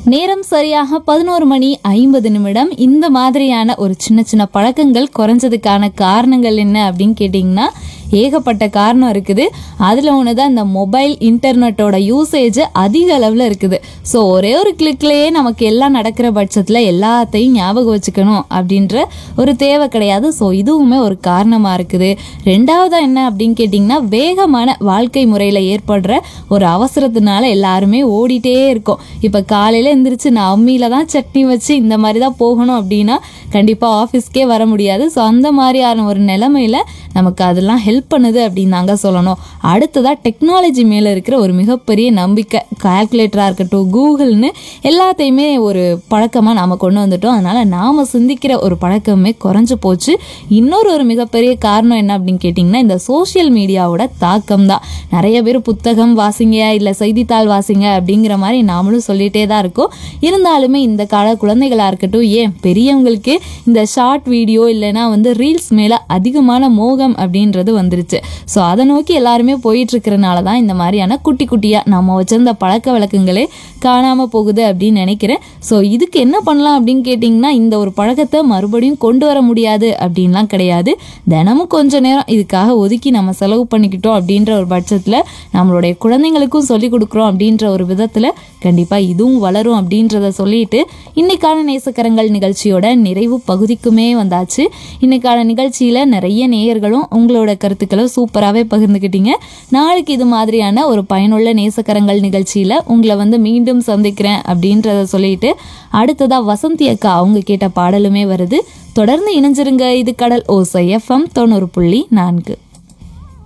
நேரம் சரியாக பதினோரு மணி ஐம்பது நிமிடம் இந்த மாதிரியான ஒரு சின்ன சின்ன பழக்கங்கள் குறைஞ்சதுக்கான காரணங்கள் என்ன அப்படின்னு கேட்டிங்கன்னா ஏகப்பட்ட காரணம் இருக்குது அதில் ஒன்று தான் இந்த மொபைல் இன்டர்நெட்டோட யூசேஜ் அதிக அளவில் இருக்குது ஸோ ஒரே ஒரு கிளிக்லேயே நமக்கு எல்லாம் நடக்கிற பட்சத்தில் எல்லாத்தையும் ஞாபகம் வச்சுக்கணும் அப்படின்ற ஒரு தேவை கிடையாது ஸோ இதுவுமே ஒரு காரணமாக இருக்குது ரெண்டாவதாக என்ன அப்படின்னு கேட்டிங்கன்னா வேகமான வாழ்க்கை முறையில் ஏற்படுற ஒரு அவசரத்தினால எல்லாருமே ஓடிட்டே இருக்கோம் இப்போ காலையில் எந்திரிச்சு நான் அம்மியில் தான் சட்னி வச்சு இந்த மாதிரி தான் போகணும் அப்படின்னா கண்டிப்பாக ஆஃபீஸ்க்கே வர முடியாது ஸோ அந்த மாதிரியான ஒரு நிலமையில நமக்கு அதெல்லாம் ஹெல்ப் பண்ணுது அப்படின்னு தாங்க சொல்லணும் அடுத்ததாக டெக்னாலஜி மேலே இருக்கிற ஒரு மிகப்பெரிய நம்பிக்கை கால்குலேட்டராக இருக்கட்டும் கூகுள்னு எல்லாத்தையுமே ஒரு பழக்கமாக நாம் கொண்டு வந்துட்டோம் அதனால் நாம் சிந்திக்கிற ஒரு பழக்கமே குறைஞ்சு போச்சு இன்னொரு ஒரு மிகப்பெரிய காரணம் என்ன அப்படின்னு கேட்டிங்கன்னா இந்த சோஷியல் மீடியாவோட தாக்கம் தான் நிறைய பேர் புத்தகம் வாசிங்க இல்லை செய்தித்தாள் வாசிங்க அப்படிங்கிற மாதிரி நாமளும் சொல்லிகிட்டே தான் இருக்கோம் இருந்தாலுமே இந்த கால குழந்தைகளாக இருக்கட்டும் ஏன் பெரியவங்களுக்கு இந்த ஷார்ட் வீடியோ இல்லைன்னா வந்து ரீல்ஸ் மேலே அதிகமான மோகம் அப்படின்றது வந்துருச்சு ஸோ அதை நோக்கி எல்லாருமே போயிட்டு இருக்கிறனால தான் இந்த மாதிரியான குட்டி குட்டியாக நம்ம வச்சிருந்த பழக்க வழக்கங்களே காணாமல் போகுது அப்படின்னு நினைக்கிறேன் ஸோ இதுக்கு என்ன பண்ணலாம் அப்படின்னு கேட்டிங்கன்னா இந்த ஒரு பழக்கத்தை மறுபடியும் கொண்டு வர முடியாது அப்படின்லாம் கிடையாது தினமும் கொஞ்ச நேரம் இதுக்காக ஒதுக்கி நம்ம செலவு பண்ணிக்கிட்டோம் அப்படின்ற ஒரு பட்சத்தில் நம்மளுடைய குழந்தைங்களுக்கும் சொல்லி கொடுக்குறோம் அப்படின்ற ஒரு விதத்தில் கண்டிப்பாக இதுவும் வளரும் அப்படின்றத சொல்லிட்டு இன்னைக்கான நேசக்கரங்கள் நிகழ்ச்சியோட நிறைவு பகுதிக்குமே வந்தாச்சு இன்னைக்கான நிகழ்ச்சியில் நிறைய நேயர்களும் உங்களோட கருத்துக்களை சூப்பராகவே பகிர்ந்துக்கிட்டீங்க நாளைக்கு இது மாதிரியான ஒரு பயனுள்ள நேசக்கரங்கள் நிகழ்ச்சியில் உங்களை வந்து மீண்டும் சந்திக்கிறேன் அப்படின்றத சொல்லிட்டு அடுத்ததாக வசந்தி அக்கா அவங்க கேட்ட பாடலுமே வருது தொடர்ந்து இணைஞ்சிருங்க இது கடல் ஓசை எஃப்எம் தொண்ணூறு புள்ளி நான்கு